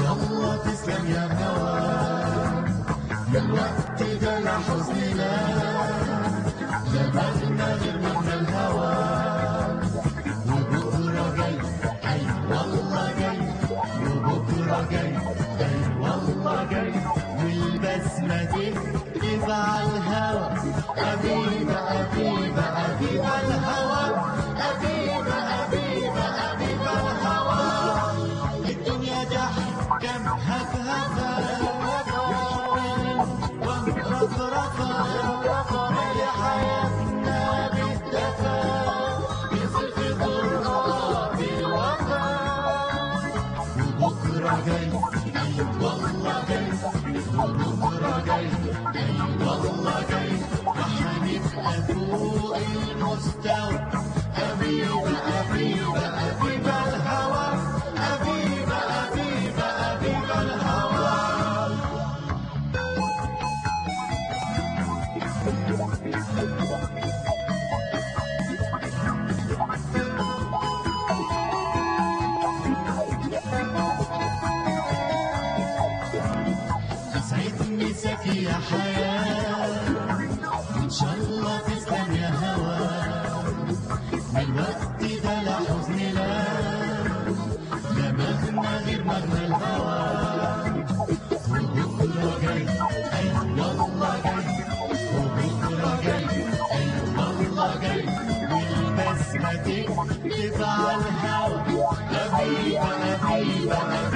والله تسلم يا هوا الوقت ده لحزننا دماغنا غير معنى الهوى وبكرة جاي أي والله جاي وبكرة جاي أي والله جاي والبسمة تكتب على الهوى أبيبة أبيبة أبيبة الهوى أبيبة أبيبة أبيبة الهوى الدنيا ضحكة مهفهفة ومرفرفة هي حياتنا بالدفا يصير غرقة بالوفا وبكرة جاي أي والله جاي وبكرة جاي أي والله جاي وحنبقى فوق المستوى أبيبة أبيبة أبيبة الهوى أبيبة أبيبة أبيبة الهوى يسعد مساك يا حياة إن شاء الله تسلم يا هوا من الوقت ده لحزن لا دماغنا غير مغنى الهوى وبكرة جاي أي والله جاي وبكرة جاي أي والله جاي والبسمة تكتب على الهوى أبيبة أبيبة